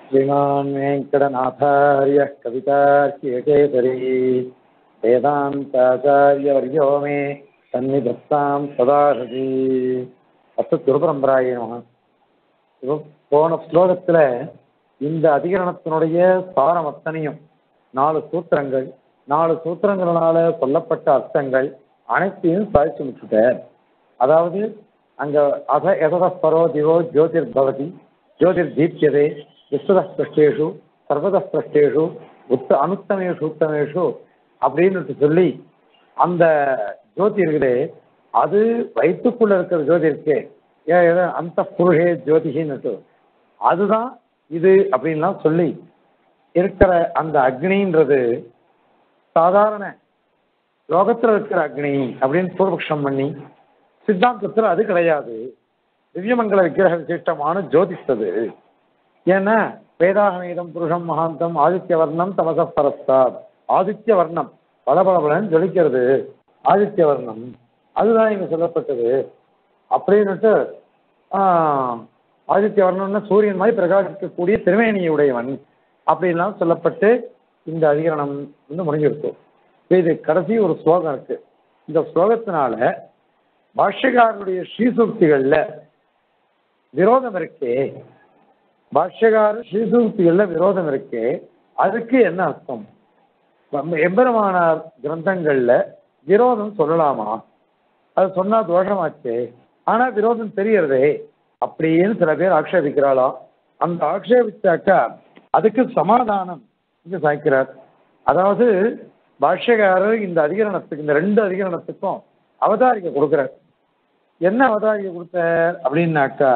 श्रीमान् वेङ्कटनाथार्यः कवितार्कियकेसरी वेदान्ताचार्यवर्यो मे सन्निधत्तां सदाहृति அத்து திருபரம்பராய நம இப்போ போன ஸ்லோகத்துல இந்த அதிகரணத்தினுடைய சாரம் அத்தனையும் நாலு சூத்திரங்கள் நாலு சூத்திரங்களால சொல்லப்பட்ட அர்த்தங்கள் அனைத்தையும் சாதிச்சு முடிச்சுட்டார் அதாவது அங்க அத எததஸ்பரோ திவோ ஜோதிர் பவதி ஜோதிர் தீப்யதே விஸ்வத ஸ்பிருஷ்டேஷு சர்வத ஸ்பிருஷ்டேஷு உத்த அனுத்தமேஷு உத்தமேஷு அப்படின்னு சொல்லி அந்த ஜோதி இருக்குதே அது வயிற்றுக்குள்ள இருக்கிற ஜோதி இருக்கே அந்த புருஷே ஜோதிஷின்னு அதுதான் இது அப்படின்லாம் சொல்லி இருக்கிற அந்த அக்னின்றது சாதாரண லோகத்துல இருக்கிற அக்னி அப்படின்னு பூர்வபக்ஷம் பண்ணி சித்தாந்தத்துல அது கிடையாது திவ்யமங்கல விக்கிரக விசிஷ்டமான ஜோதிஷது ஏன்னா வேதாகமேதம் புருஷம் மகாந்தம் ஆதித்ய வர்ணம் தமச பரஸ்தாத் ஆதித்ய வர்ணம் பளபளபலன்னு ஜொலிக்கிறது ஆதித்ய வர்ணம் அதுதான் இங்க சொல்லப்பட்டது அப்படின்னுட்டு ஆதித்ய வர்ணம்னா சூரியன் மாதிரி பிரகாசிக்கக்கூடிய திருமேனியை உடையவன் அப்படின்லாம் சொல்லப்பட்டு இந்த அதிகரணம் வந்து முடிஞ்சிருக்கு இது கடைசி ஒரு ஸ்லோகம் இருக்கு இந்த ஸ்லோகத்தினால பாஷ்யகாரனுடைய ஸ்ரீசூக்திகள்ல விரோதம் இருக்கே பாஷ்யகார ஸ்ரீசூக்திகள்ல விரோதம் இருக்கே அதுக்கு என்ன அர்த்தம் எம்பெருமான கிரந்தங்கள்ல விரோதம் சொல்லலாமா அது சொன்னா தோஷமாச்சே ஆனா விரோதம் தெரியறதே அப்படின்னு சில பேர் ஆக்ஷேபிக்கிறாளாம் அந்த ஆக்ஷேபிச்சாக்கா அதுக்கு சமாதானம் இங்க சாய்க்கிறார் அதாவது பாஷ்யகாரர் இந்த அதிகரணத்துக்கு இந்த ரெண்டு அதிகரணத்துக்கும் அவதாரிக்க கொடுக்கிறார் என்ன அவதாரிக்க கொடுத்தார் அப்படின்னாக்கா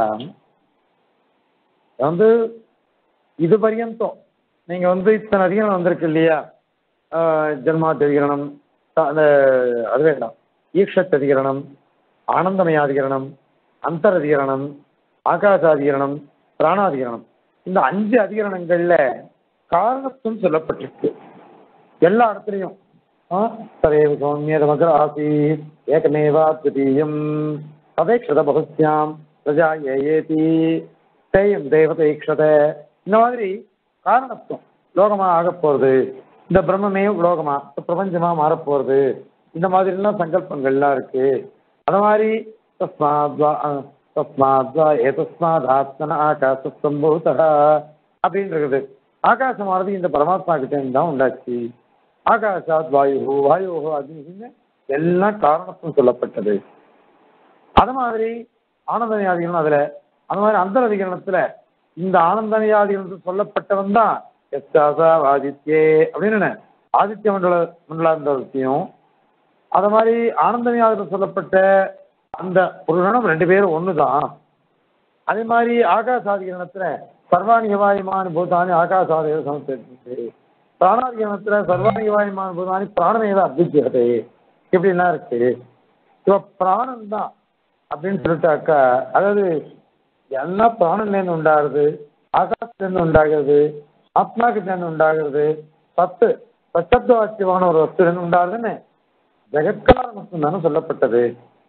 வந்து இது பரியந்தம் நீங்க வந்து இத்தனை அதிகரணம் வந்திருக்கு இல்லையா ஜென்மாத் அதிகரணம் அந்த அது வேண்டாம் ஈக்ஷத் அதிகரணம் ஆனந்தமயாதிகரணம் அந்தரதிகரணம் ஆகாசாதிகரணம் பிராணாதிகரணம் இந்த அஞ்சு அதிகரணங்கள்ல காரணத்துவம் சொல்லப்பட்டிருக்கு எல்லா இடத்துலையும் ததேவ சௌமியதமகர ஆசீத் ஏகமேவா துதீயம் ததேக்ஷத பகுஸ்யாம் பிரஜா ஏஏதி தேயம் தேவதைக்ஷத இந்த மாதிரி காரணத்துவம் லோகமா ஆக போறது இந்த பிரம்மமே லோகமா பிரபஞ்சமா மாறப்போறது இந்த மாதிரிலாம் சங்கல்பங்கள்லாம் இருக்கு அது மாதிரி தஸ்மாத்வா தஸ்மாத்வா ஏதஸ்மாத் ஆத்மன ஆகாச சம்பூதா அப்படின்னு இருக்குது ஆகாசமானது இந்த பரமாத்மா கிட்ட தான் உண்டாச்சு ஆகாஷாத் வாயு வாயு அக்னின்னு எல்லாம் காரணத்துவம் சொல்லப்பட்டது அது மாதிரி ஆனந்தனியாதிகரணம் அதுல அந்த மாதிரி அந்த அதிகரணத்துல இந்த ஆனந்தனியாதிகரணத்தில் சொல்லப்பட்டவன் தான் எஸ்தாசா ஆதித்யே அப்படின்னு ஆதித்ய மண்டல மண்டலாந்தத்தையும் அது மாதிரி ஆனந்தனியாதிரம் சொல்லப்பட்ட அந்த புருஷனும் ரெண்டு பேரும் ஒண்ணுதான் அதே மாதிரி ஆகாசாதிகரணத்துல சர்வாணிகவாயமான பூதானி ஆகாசாதிக சமர்ப்பிச்சு பிராணாதிகரணத்துல சர்வாணிகவாயமான பூதானி பிராணமேத அபிஜியதே இப்படிலாம் இருக்கு இப்போ பிராணம் தான் அப்படின்னு சொல்லிட்டாக்கா அதாவது எல்லாம் பிராணன்லேருந்து உண்டாகிறது ஆகாசத்துலேருந்து உண்டாகிறது ஆத்மா கிட்டேருந்து உண்டாகிறது சத்து சத்தத்துவாக்கியமான ஒரு வஸ்துலேருந்து உண்டாகுதுன்னு ஜெகத்காரணத்துவம் தானே சொல்லப்பட்டது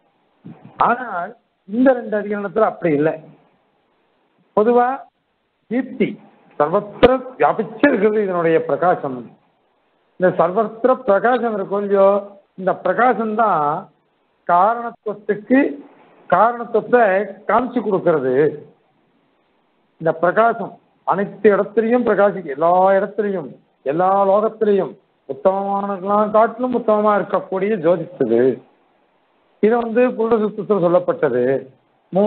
ஆனால் இந்த ரெண்டு அதிகரணத்துல அப்படி இல்லை பொதுவா தீப்தி சர்வத்திர வியாபிச்சு இருக்கிறது இதனுடைய பிரகாசம் இந்த சர்வத்திர பிரகாசம் இருக்கும் இல்லையோ இந்த பிரகாசம் தான் காரணத்துவத்துக்கு காரணத்துவத்தை காமிச்சு கொடுக்கறது இந்த பிரகாசம் அனைத்து இடத்துலையும் பிரகாசிக்க எல்லா இடத்துலையும் எல்லா லோகத்திலையும் உத்தமமானலாம் காட்டிலும் உத்தமமா இருக்கக்கூடிய ஜோதித்தது இது வந்து புருட சுத்தத்தில் சொல்லப்பட்டது மூ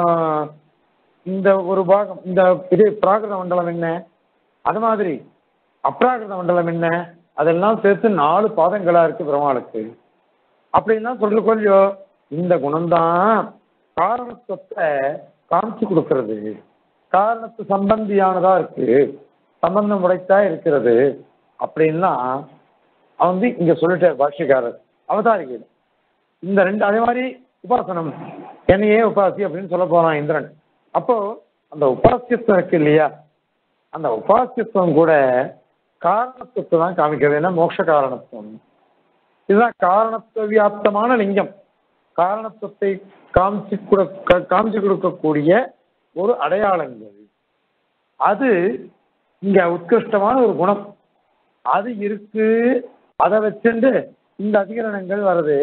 இந்த ஒரு பாகம் இந்த இது பிராகிருத மண்டலம் என்ன அது மாதிரி அப்ராகிருத மண்டலம் என்ன அதெல்லாம் சேர்த்து நாலு பாதங்களா இருக்கு பெருமாளுக்கு அப்படின்னா சொல்லு கொஞ்சம் இந்த குணம்தான் காரணத்துவத்தை காமிச்சு கொடுக்கறது காரணத்து சம்பந்தியானதா இருக்கு சம்பந்தம் உடைத்தா இருக்கிறது அப்படின்னா வந்து இங்க சொல்லிட்டார் பாஷ்யக்காரர் அவதாரிகள் இந்த ரெண்டு அதே மாதிரி உபாசனம் என்னையே உபாசி அப்படின்னு சொல்ல போறான் இந்திரன் அப்போ அந்த உபாசியத்துவம் இருக்கு இல்லையா அந்த உபாசியத்துவம் கூட காரணத்துவத்தை தான் காமிக்கிறது என்ன மோட்ச காரணத்துவம் இதுதான் காரணத்துவ வியாப்தமான லிங்கம் காரணத்துவத்தை காமிச்சு கொடு காமிச்சு கொடுக்கக்கூடிய ஒரு அடையாளங்கள் அது இங்க உத்கிருஷ்டமான ஒரு குணம் அது இருக்கு அதை வச்சுண்டு இந்த அதிகரணங்கள் வருது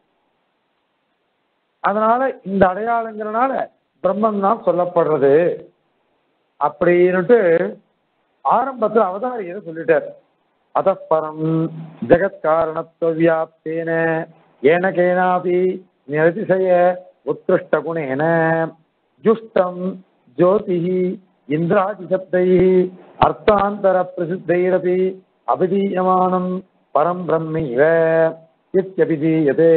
அதனால இந்த அடையாளங்கிறனால பிரம்மம் தான் சொல்லப்படுறது அப்படின்னுட்டு ஆரம்பத்தில் அவதாரியர் சொல்லிட்டார் அதப்பரம் ஜெகத் காரணத்துவ வியாப்தேன ஏன கேனாபி நிரதிசய உத்கிருஷ்ட குணேன ஜுஷ்டம் ஜோதிஹி இந்திராதி சப்தை அர்த்தாந்தர பிரசித்தைரபி அபிதீயமானம் பரம் பிரம்மைவ இத்யபிதீயதே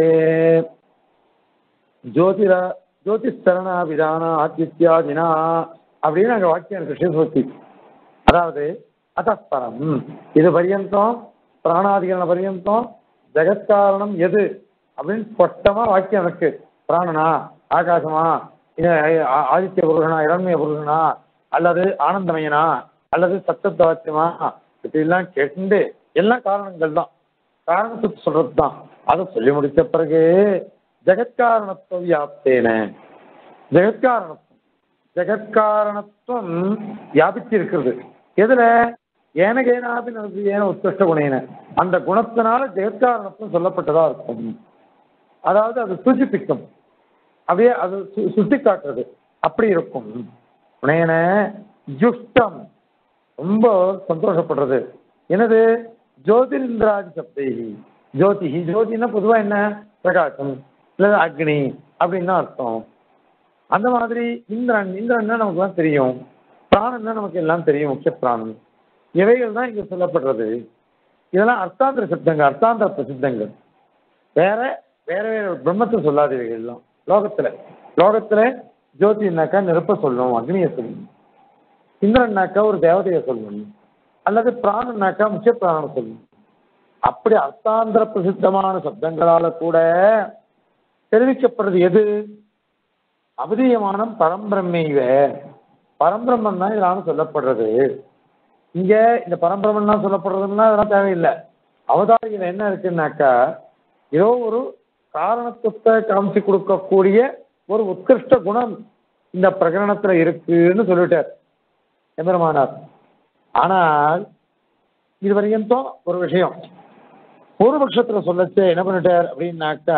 ஜோதிர ஜோதிஸ்தரணா விதானா ஆத்தித்யாதினா அப்படின்னு அங்க வாக்கியம் இருக்கு ஸ்ரீஸ்வத்தி அதாவது அதப்பரம் இது பரியந்தம் பிராணாதிகரண பரியந்தம் ஜெகத்காரணம் எது அப்படின்னு ஸ்பஷ்டமா வாக்கியம் இருக்கு பிராணனா ஆகாசமா இது ஆ- ஆதித்ய புருஷனா இரண்மய புருஷனா அல்லது ஆனந்தமயனா அல்லது சத்தத்தவாச்சியமா இப்படிலாம் கேட்டு எல்லாம் காரணங்கள் தான் காரணத்துக்கு சொல்றது தான் அதை சொல்லி முடிச்ச பிறகு ஜெகத்காரணத்துவ வியாப்தேன ஜெகத்காரணத்துவம் ஜெகத்காரணத்துவம் வியாபிச்சு இருக்கிறது எதுல ஏனகேனாபி நமக்கு ஏன உத்கிருஷ்ட குணேன அந்த குணத்தினால ஜெகத்காரணத்துவம் சொல்லப்பட்டதா இருக்கும் அதாவது அது சூச்சிப்பிக்கும் அப்படியே அது சு- சுட்டி காட்டுறது அப்படி இருக்கும் குணேன ஜுஷ்டம் ரொம்ப சந்தோஷப்படுறது என்னது ஜோதிரிந்திராதி சப்தைகி ஜோதிஹி ஜோதினா பொதுவா என்ன பிரகாசம் இல்ல அக்னி அப்படின்னு தான் அர்த்தம் அந்த மாதிரி இந்திரன் இந்திரன் நமக்கு எல்லாம் தெரியும் பிராணன் நமக்கு எல்லாம் தெரியும் முக்கிய பிராணன் இவைகள் தான் இங்க சொல்லப்படுறது இதெல்லாம் அர்த்தாந்திர சித்தங்கள் அர்த்தாந்திர பிரசித்தங்கள் வேற வேற வேற பிரம்மத்தை சொல்லாத இவைகள் எல்லாம் லோகத்துல லோகத்துல ஜோதினாக்கா நெருப்ப சொல்லணும் அக்னியை சொல்லணும் இந்திரன்னாக்கா ஒரு தேவதையை சொல்லணும் அல்லது பிராணனாக்கா முக்கிய பிராணனை சொல்லணும் அப்படி அர்த்தாந்திர பிரசித்தமான சப்தங்களால கூட தெரிவிக்கப்படுறது எது அவதீயமானம் பரம்பிரம்மைவ பரம்பிரம்மன் தான் இதனால சொல்லப்படுறது இங்க இந்த பரம்பிரமன் தான் சொல்லப்படுறதுன்னா அதெல்லாம் தேவையில்லை அவதாரிகள் என்ன இருக்குன்னாக்கா ஏதோ ஒரு காரணத்துவத்தை காமிச்சு கொடுக்கக்கூடிய ஒரு உத்கிருஷ்ட குணம் இந்த பிரகரணத்துல இருக்குன்னு சொல்லிட்டார் எம்பெருமானார் ஆனால் இது வரையும் ஒரு விஷயம் பூர்வபக்ஷத்துல சொல்லச்சு என்ன பண்ணிட்டார் அப்படின்னாக்கா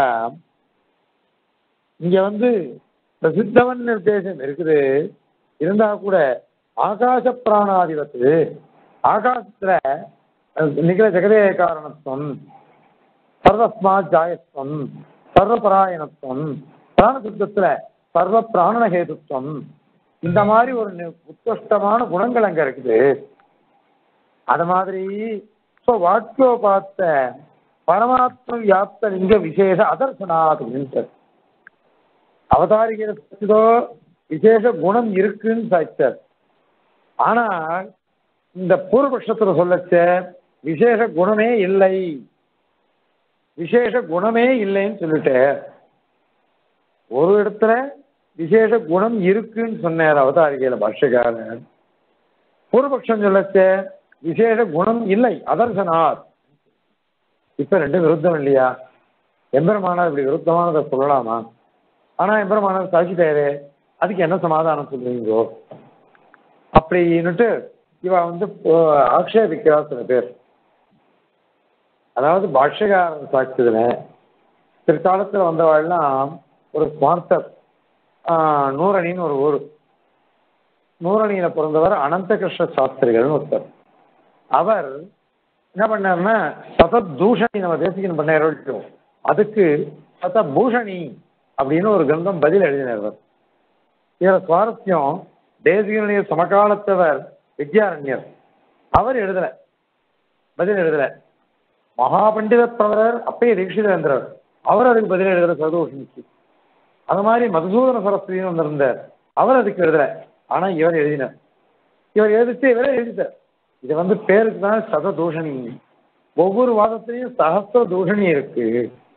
இங்க வந்து பிரசித்தவன் நிர்தேசம் இருக்குது இருந்தா கூட ஆகாச பிராணாதிபத்து ஆகாசத்துல அஹ், நிகழ ஜெகதே காரணத்துவம் சர்வஸ்மாத் ஜாயத்துவம் சர்வபராயணத்துவம் பிராணசுத்தத்துல சர்வ பிராணஹேதுத்துவம் இந்த மாதிரி ஒரு நி- உத்கிருஷ்டமான குணங்கள் அங்க இருக்குது அது மாதிரி ஸோ வாக்கியோபாத்த பரமாத்ம வியாப்த லிங்க விசேஷ அதர்சனாத் அவதாரிகளோ விசேஷ குணம் இருக்குன்னு சாய்ச்சார் ஆனால் இந்த பூர்வபக்ஷத்துல சொல்லச்ச விசேஷ குணமே இல்லை விசேஷ குணமே இல்லைன்னு சொல்லிட்டு ஒரு இடத்துல விசேஷ குணம் இருக்குன்னு சொன்னார் அவதாரிகையில பாஷ்யக்காரர் பூர்வபக்ஷம் சொல்லச்ச விசேஷ குணம் இல்லை அதர்சனார் இப்ப ரெண்டும் விருத்தம் இல்லையா எம்பெருமானார் இப்படி விருத்தமானதை சொல்லலாமா ஆனா எம்பெருமானார் சாட்சிட்டாரு அதுக்கு என்ன சமாதானம் சொல்றீங்கோ அப்படின்னுட்டு இவ வந்து அஹ், ஆக்ஷேபிக்கிறா சில பேர் அதாவது பாஷ்யகாரன் சாட்சியதுல பிற்காலத்துல வந்தவாள்லாம் ஒரு ஸ்மார்த்தர் நூரணின்னு ஒரு ஊர் நூரணியில பிறந்தவர் அனந்தகிருஷ்ண சாஸ்திரிகள்னு ஒருத்தர் அவர் என்ன பண்ணாருன்னா சதத் தூஷணி நம்ம தேசிகன் பண்ணார் அதுக்கு சத பூஷணி அப்படின்னு ஒரு கிரந்தம் பதில் எழுதினார் அவர் இதுல சுவாரஸ்யம் தேசிகனுடைய சமகாலத்தவர் வித்யாரண்யர் அவர் எழுதல பதில் எழுதல மகாபண்டித பிரவரர் அப்பைய தீட்சிதேந்திரர் அவர் அதுக்கு பதில் எழுதல சதூஷணிக்கு அது மாதிரி மதுசூதன சரஸ்வதினு வந்திருந்தார் அவர் அதுக்கு எழுதல ஆனா இவர் எழுதினார் இவர் எழுதிச்சு இவரே எழுதிட்டார் இது வந்து பேருக்கு தான் சத தூஷணி ஒவ்வொரு வாதத்திலையும் சஹஸ்ர தூஷணி இருக்கு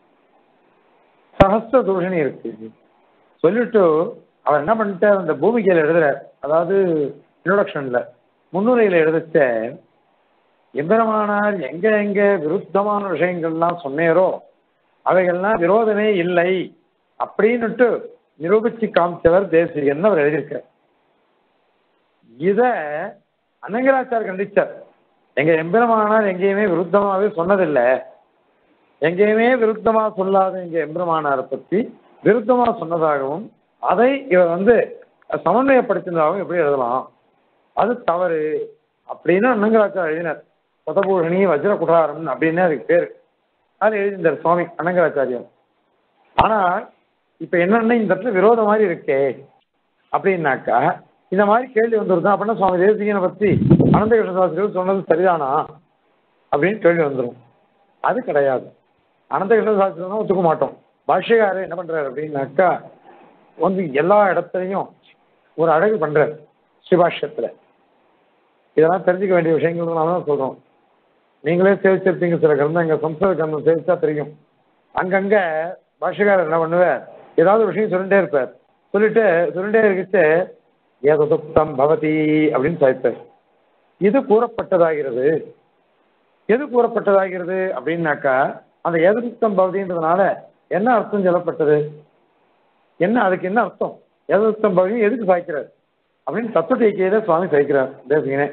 சஹஸ்ர தூஷணி இருக்கு சொல்லிட்டு அவர் என்ன பண்ணிட்டார் அந்த பூமிகையில் எழுதுறார் அதாவது இன்ட்ரோடக்ஷன்ல முன்னுரையில எழுதிச்ச எம்பெருமானார் எங்க எங்க விருத்தமான விஷயங்கள்லாம் சொன்னேரோ அவைகள்லாம் விரோதமே இல்லை அப்படின்னுட்டு நிரூபிச்சு காமிச்சவர் தேசிகன் அவர் எழுதியிருக்கார் இத அனங்கராச்சார் கண்டிச்சார் எங்க எம்பெருமானார் எங்கேயுமே விருத்தமாவே சொன்னதில்லை எங்கேயுமே விருத்தமா சொல்லாத எங்க எம்பெருமானாரை பற்றி விருத்தமா சொன்னதாகவும் அதை இவர் வந்து சமன்வயப்படுத்தினதாகவும் எப்படி எழுதலாம் அது தவறு அப்படின்னு அன்னங்கராச்சார் எழுதினார் சதபூஷணி வஜ்ர குடாரம் அப்படின்னு அதுக்கு பேர் அது எழுதியிருந்தார் சுவாமி அன்னங்கராச்சாரியார் ஆனால் இப்ப என்னன்னா இந்த இடத்துல விரோதம் மாதிரி இருக்கே அப்படின்னாக்கா இந்த மாதிரி கேள்வி வந்துருந்தா அப்படின்னா சுவாமி தேசிகனை பத்தி அனந்த கிருஷ்ணதாசிரியர் சொன்னது சரிதானா அப்படின்னு கேள்வி வந்துடும் அது கிடையாது அனந்த கிருஷ்ணதாசிரியர் தான் ஒத்துக்க மாட்டோம் பாஷ்யக்காரர் என்ன பண்றாரு அப்படின்னாக்கா வந்து எல்லா இடத்துலையும் ஒரு அழகு பண்றாரு ஸ்ரீபாஷ்யத்துல இதெல்லாம் தெரிஞ்சுக்க வேண்டிய விஷயங்கள் நாம தான் சொல்றோம் நீங்களே சேவிச்சிருப்பீங்க சில கிரந்தம் சம்ஸ்கிருத கிரந்தம் சேவிச்சா தெரியும் அங்கங்க பாஷ்யக்காரர் என்ன பண்ணுவார் ஏதாவது ஒரு விஷயம் சொல்லிட்டே இருப்பார் சொல்லிட்டு சொல்லிட்டே இருக்கிட்டு ஏததுப்தம் பவதி அப்படின்னு சாய்ப்பார் இது கூறப்பட்டதாகிறது எது கூறப்பட்டதாகிறது அப்படின்னாக்கா அந்த ஏததுப்தம் பவதின்றதுனால என்ன அர்த்தம் சொல்லப்பட்டது என்ன அதுக்கு என்ன அர்த்தம் ஏததுப்தம் பவதி எதுக்கு சாய்க்கிறார் அப்படின்னு தத்துவ சுவாமி சாய்க்கிறார் தேசிகனே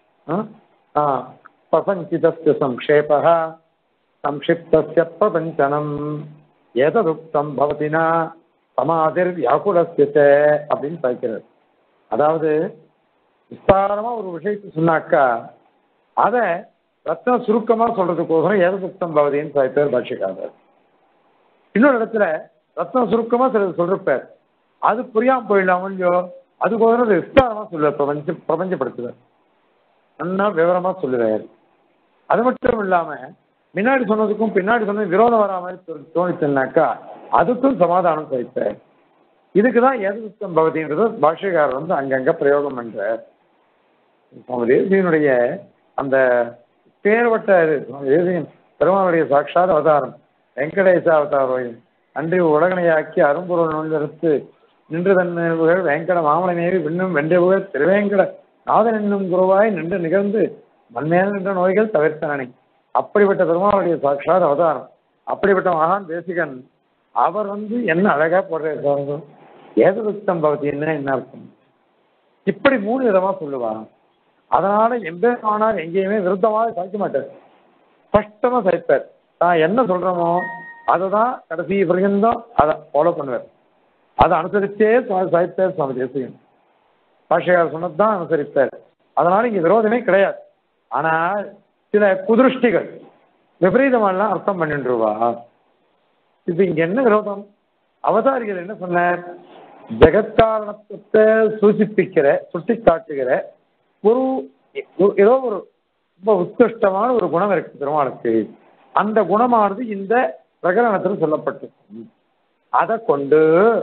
ஆ பிரபஞ்சிதஸ்ய சம்க்ஷேபः சம்க்ஷிப்தஸ்ய பிரபஞ்சனம் ஏததுக்தம் பவதினா சமாதிர் வியாக்குலஸ்ய ச அப்படின்னு சாய்க்கிறார் அதாவது விஸ்தாரமா ஒரு விஷயத்தை சொன்னாக்கா அதை ரத்ன சுருக்கமா சொல்றதுக்கோசரம் ஏததுக்தம் பவதின்னு சாய்ப்பார் பாஷ்யக்காரர் இன்னொரு இடத்துல ரத்ன சுருக்கமா சிலர் சொல்றப்பார் அது புரியாம போயிடலாம் இல்லையோ அதுக்கோசரம் அதை விஸ்தாரமா சொல்லுவார் பிரபஞ்ச பிரபஞ்சப்படுத்துவார் நல்லா விவரமா சொல்லுவார் அது மட்டும் இல்லாம முன்னாடி சொன்னதுக்கும் பின்னாடி சொன்னது விரோதம் வரா மாதிரி தோ- தோணுச்சுன்னாக்கா அதுக்கும் சமாதானம் சரிப்பார் இதுக்கு தான் ஏததுத்தம் பவதின்றது பாஷ்யக்காரர் வந்து அங்கங்க பிரயோகம் பண்றார் சுவாமி தேசியனுடைய அந்த பேர்வட்ட இது, சுவாமி தேசியன் பெருமானுடைய சாட்சாத் அவதாரம் வெங்கடேச அவதாரம் அன்றி உலகனையாக்கி அரும்பொருள் நுழைந்தெடுத்து நின்று தன்னுகள் வேங்கட மாமலமேவி விண்ணும் வென்றபுகழ் திருவேங்கட நாதன் என்னும் குருவாய் நின்று நிகழ்ந்து மண்மேல் நின்ற நோய்கள் தவிர்த்தனனை அப்படிப்பட்ட பெருமாளுடைய சாட்சாத் அவதாரம் அப்படிப்பட்ட மகான் தேசிகன் அவர் வந்து என்ன அழகா போடுறாரு ஏததுத்தம் பவதி என்ன என்ன அர்த்தம் இப்படி மூணு விதமா சொல்லுவா அதனால எம்பெருமானார் எங்கேயுமே விருத்தமாக சாய்க்க மாட்டார் ஸ்பஷ்டமா சாய்ப்பார் தான் என்ன சொல்றோமோ அதை தான் கடைசி பர்யந்தம் அதை ஃபாலோ பண்ணுவார் அதை அனுசரிச்சே சுவாமி சாய்ப்பார் சுவாமி தேசிகன் பாஷையார் சொன்னதுதான் அனுசரிப்பார் அதனால இங்க விரோதமே கிடையாது ஆனா சில குதிருஷ்டிகள் விபரீதமெல்லாம் அர்த்தம் பண்ணிட்டுருவா இப்ப இங்க என்ன விரோதம் அவதாரிகள் என்ன சொன்னார் ஜெகத்காரணத்தை சூசிப்பிக்கிற சுட்டி காட்டுகிற ஒரு ஒரு- ஏதோ ஒரு ரொம்ப உத்கிருஷ்டமான ஒரு குணம் இருக்கு பெருமாளுக்கு அந்த குணமானது இந்த பிரகரணத்தில் சொல்லப்பட்டிருக்கும் அதை கொண்டு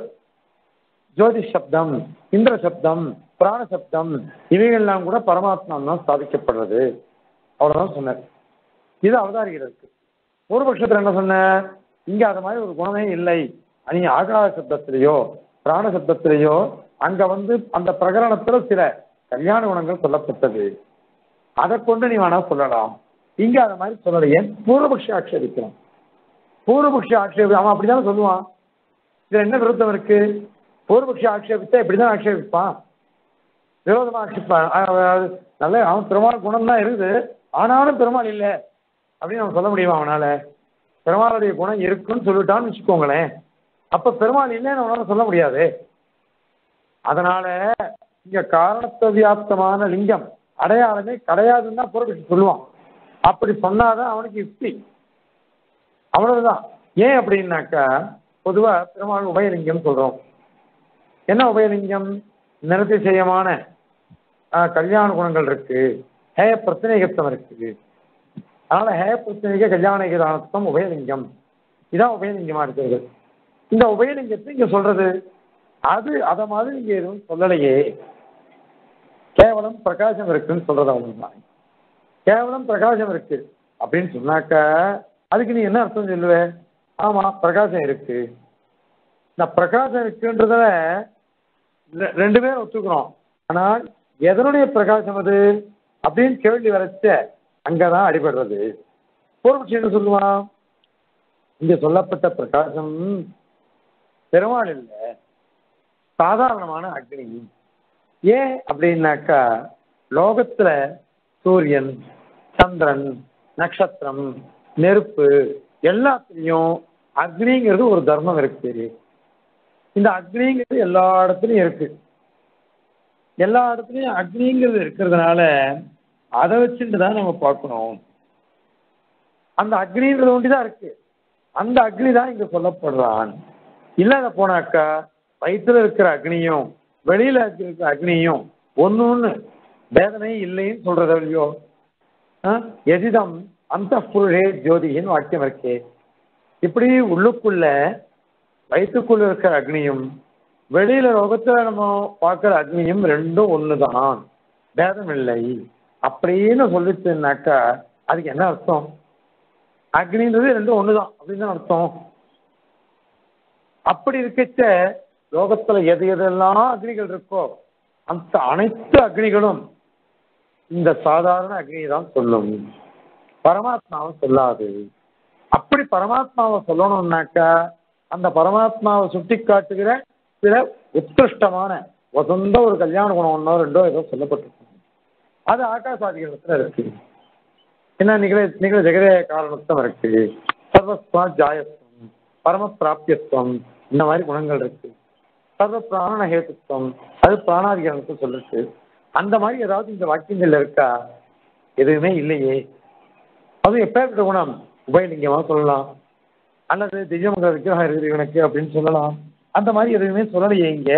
ஜோதி சப்தம் இந்திர சப்தம் பிராண சப்தம் இவைகள்லாம் கூட பரமாத்மா தான் ஸ்தாபிக்கப்படுறது அவ்வளவுதான் சொன்னார் இது அவதாரிகளுக்கு ஒரு பட்சத்துல என்ன சொன்ன இங்க அது மாதிரி ஒரு குணமே இல்லை நீ ஆகார சப்தத்திலேயோ பிராண சப்தத்திலேயோ அங்க வந்து அந்த பிரகரணத்துல சில கல்யாண குணங்கள் சொல்லப்பட்டது அதை கொண்டு நீ வேணா சொல்லலாம் இங்க அது மாதிரி சொல்லலையே பூர்வபக்ஷி ஆட்சேபிக்கலாம் பூர்வபக்ஷி ஆட்சேபி அவன் அப்படிதானே சொல்லுவான் இதுல என்ன விருத்தம் இருக்கு பூர்வபக்ஷி ஆட்சேபித்தா இப்படிதான் ஆட்சேபிப்பான் விரோதமா ஆட்சிப்பான் அதாவது நல்ல அவன் பெருமாள் குணம் தான் இருக்குது ஆனாலும் பெருமாள் இல்லை அப்படின்னு அவன் சொல்ல முடியுமா அவனால பெருமாளுடைய குணம் இருக்குன்னு சொல்லிட்டான்னு வச்சுக்கோங்களேன் அப்ப பெருமாள் இல்லைன்னு அவனால சொல்ல முடியாது அதனால இங்க காரணத்துவ வியாப்தமான லிங்கம் அடையாளமே கிடையாதுன்னு தான் பொருள் சொல்லுவான் அப்படி சொன்னாதான் அவனுக்கு யுக்தி அவ்வளவுதான் ஏன் அப்படின்னாக்கா பொதுவா பெருமாள் உபயலிங்கம் சொல்றோம் என்ன உபயலிங்கம் நிறதிசயமான ஆஹ், கல்யாண குணங்கள் இருக்கு ஹேய பிரச்சனைகத்தம் இருக்கு அதனால ஹேய பிரச்சனைக கல்யாணகிதானத்தம் உபயலிங்கம் இதான் உபயலிங்கமா இருக்கிறது இந்த உபயலிங்கத்தை இங்க சொல்றது அது அத மாதிரி இங்க எதுவும் சொல்லலையே கேவலம் பிரகாசம் இருக்குன்னு சொல்றது அவங்க கேவலம் பிரகாசம் இருக்கு அப்படின்னு சொன்னாக்க அதுக்கு நீ என்ன அர்த்தம் சொல்லுவ ஆமா பிரகாசம் இருக்கு இந்த பிரகாசம் இருக்குன்றத ரெ- ரெண்டு பேரும் ஒத்துக்கிறோம் ஆனால் எதனுடைய பிரகாசம் அது அப்படின்னு கேள்வி வரைச்ச அங்கதான் அடிபடுறது பூர்வபக்ஷி என்ன சொல்லுவான் இங்க சொல்லப்பட்ட பிரகாசம் பெருமாள் இல்லை சாதாரணமான அக்னி ஏன் அப்படின்னாக்கா லோகத்துல சூரியன் சந்திரன் நட்சத்திரம் நெருப்பு எல்லாத்துலயும் அக்னிங்கிறது ஒரு தர்மம் இருக்கு இந்த அக்னிங்கிறது எல்லா இடத்துலயும் இருக்கு எல்லா இடத்துலயும் அக்னிங்கிறது இருக்கிறதுனால அதை வச்சுட்டு தான் நம்ம பார்க்கணும் அந்த அக்னின்றது ஒண்டிதான் இருக்கு அந்த அக்னி தான் இங்க சொல்லப்படுறான் இல்லாத போனாக்கா வயிற்றுல இருக்கிற அக்னியும் வெளியில இருக்கிற அக்னியும் ஒன்னு ஒண்ணு வேதனை இல்லைன்னு சொல்றது இல்லையோ ஆ? எதிதம் அந்த புருஷே ஜோதியின் வாக்கியம் இருக்கே இப்படி உள்ளுக்குள்ள வயிற்றுக்குள்ள இருக்கிற அக்னியும் வெளியில லோகத்துல நம்ம பார்க்கிற அக்னியும் ரெண்டும் ஒண்ணுதான் பேதம் இல்லை அப்படின்னு சொல்லிச்சுனாக்கா அதுக்கு என்ன அர்த்தம் அக்னின்றது ரெண்டும் ஒண்ணுதான் அப்படின்னு தான் அர்த்தம் அப்படி இருக்கச்ச லோகத்துல எது எதெல்லாம் அக்னிகள் இருக்கோ அந்த அனைத்து அக்னிகளும் இந்த சாதாரண அக்னியை தான் சொல்லும் பரமாத்மாவை சொல்லாது அப்படி பரமாத்மாவை சொல்லணும்னாக்கா அந்த பரமாத்மாவை சுட்டி காட்டுகிற சில உத்கிருஷ்டமான வசந்த ஒரு கல்யாண குணம் ஒன்றோ ரெண்டோ ஏதோ சொல்லப்பட்டிருக்கும் அது ஆகாசாதிகளத்துல இருக்கு என்ன நிகழ நிகழ ஜெகதே காரணத்துவம் இருக்கு சர்வஸ்வா ஜாயத்துவம் பரம பிராப்தியத்துவம் இந்த மாதிரி குணங்கள் இருக்கு சர்வ பிராண ஹேத்துவம் அது பிராணாதிகாரத்தை சொல்லுச்சு அந்த மாதிரி ஏதாவது இந்த வாக்கியங்கள்ல இருக்கா எதுவுமே இல்லையே அது எப்பேற்பட்ட குணம் உபயலிங்கமா சொல்லலாம் அல்லது திவ்யமங்கல விக்கிரகம் இருக்குது இவனுக்கு அப்படின்னு சொல்லலாம் அந்த மாதிரி எதுவுமே சொல்லலையே இங்க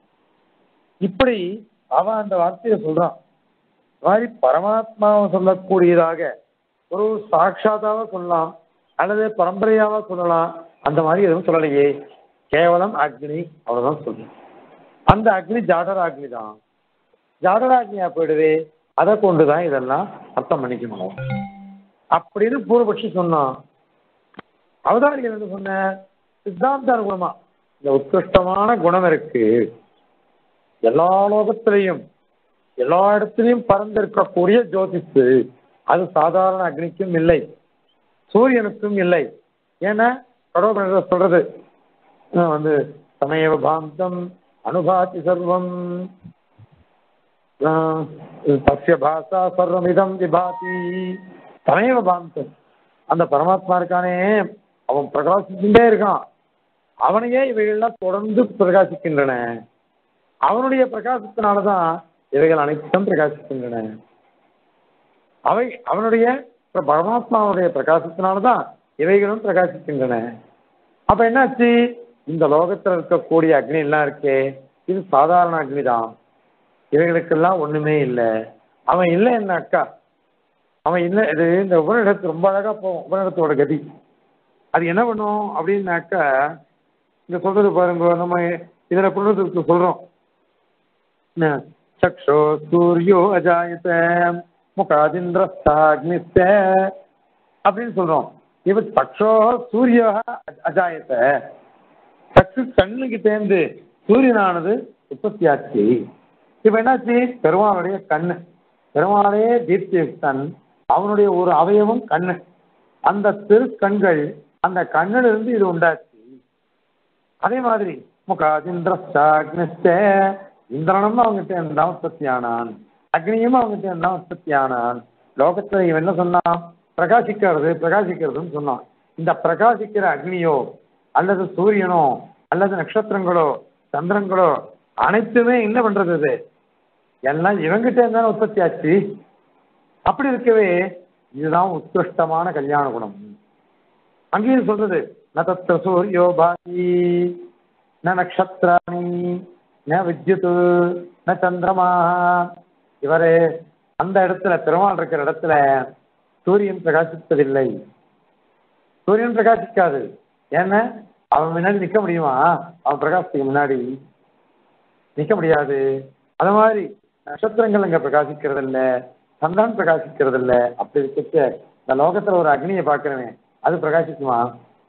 இப்படி அவன் அந்த வார்த்தையை சொல்றான் இந்த மாதிரி பரமாத்மாவை சொல்லக்கூடியதாக ஒரு சாட்சாத்தாவ சொல்லலாம் அல்லது பரம்பரையாவா சொல்லலாம் அந்த மாதிரி எதுவும் சொல்லலையே கேவலம் அக்னி அவ்வளவுதான் சொல்லணும் அந்த அக்னி ஜாடர அக்னி தான் ஜாடராக்னியா போயிடுது அதை கொண்டுதான் இதெல்லாம் அர்த்தம் பண்ணிக்கணும் அப்படின்னு பூர்வபக்ஷி சொன்னான் அவதாரிகள் என்ன சொன்ன சித்தாந்த குணமா இந்த உத்கிருஷ்டமான குணம் இருக்கு எல்லா லோகத்திலையும் எல்லா இடத்துலையும் பறந்திருக்கக்கூடிய ஜோதிஷு அது சாதாரண அக்னிக்கும் இல்லை சூரியனுக்கும் இல்லை ஏன்னா கடவுள் சொல்றது அஹ் வந்து சமயவ பாந்தம் அனுபாதி சர்வம் அஹ் தஸ்ய பாசா சர்வமிதம் விபாதி சமயவ பாந்தம் அந்த பரமாத்மா இருக்கானே அவன் பிரகாசிச்சுட்டே இருக்கான் அவனையே இவைகள்லாம் தொடர்ந்து பிரகாசிக்கின்றன அவனுடைய பிரகாசத்தினாலதான் இவைகள் அனைத்தும் பிரகாசிக்கின்றன அவை அவனுடைய பரமாத்மாவுடைய பிரகாசத்தினாலதான் இவைகளும் பிரகாசிக்கின்றன அப்ப என்னாச்சு இந்த லோகத்துல இருக்கக்கூடிய அக்னி எல்லாம் இருக்கே இது சாதாரண அக்னி தான் இவைகளுக்கெல்லாம் ஒண்ணுமே இல்லை அவன் இல்லைன்னாக்கா அவன் இல்லை இது இந்த உபநிடத்து ரொம்ப அழகா போகும் உபநிடத்தோட கதி அது என்ன பண்ணும் அப்படின்னாக்கா இங்க சொல்றது பாருங்க நம்ம இதுல புனருக்கு சொல்றோம் என்ன? சக்ஷோ சூரியோ அஜாயத முகாதிந்திரஸ்தாக்னிஸ்த அப்படின்னு சொல்றோம் இவ சக்ஷோ சூரியோ அஜாயத சக்ஷு கண்ணுகிட்டேந்து சூரியனானது உற்பத்தியாச்சு இப்ப என்னாச்சு பெருமாளுடைய கண்ணு பெருமாளே தீர்த்தியுக்தன் அவனுடைய ஒரு அவயவம் கண்ணு அந்த திரு கண்கள் அந்த கண்ணிலிருந்து இருந்து இது உண்டாச்சு அதே மாதிரி முகாதிந்திரஸ்தாக்னிஸ்த இந்திரனும் அவங்ககிட்ட இருந்தான் உற்பத்தி ஆனான் அக்னியும் அவங்ககிட்ட இருந்தான் உற்பத்தி ஆனான் லோகத்துல இவன் என்ன சொன்னான் பிரகாசிக்கிறது பிரகாசிக்கிறதுன்னு சொன்னான் இந்த பிரகாசிக்கிற அக்னியோ அல்லது சூரியனோ அல்லது நட்சத்திரங்களோ சந்திரங்களோ அனைத்துமே என்ன பண்றது இது எல்லாம் இவங்கிட்ட இருந்தாலும் உற்பத்தி ஆச்சு அப்படி இருக்கவே இதுதான் உத்கிருஷ்டமான கல்யாண குணம் அங்கேயும் சொல்றது ந தத்த சூரியோ பாதி ந நக்ஷத்ராணி ந வித்யுத் ந சந்திரமா இவரே அந்த இடத்துல பெருமாள் இருக்கிற இடத்துல சூரியன் பிரகாசிப்பதில்லை சூரியன் பிரகாசிக்காது ஏன்னா அவன் முன்னாடி நிக்க முடியுமா அவன் பிரகாசத்துக்கு முன்னாடி நிக்க முடியாது அது மாதிரி நட்சத்திரங்கள் அங்க பிரகாசிக்கிறது இல்ல சந்திரன் பிரகாசிக்கிறது இல்ல அப்படி இருக்க இந்த லோகத்துல ஒரு அக்னியை பார்க்கிறவன் அது பிரகாசிக்குமா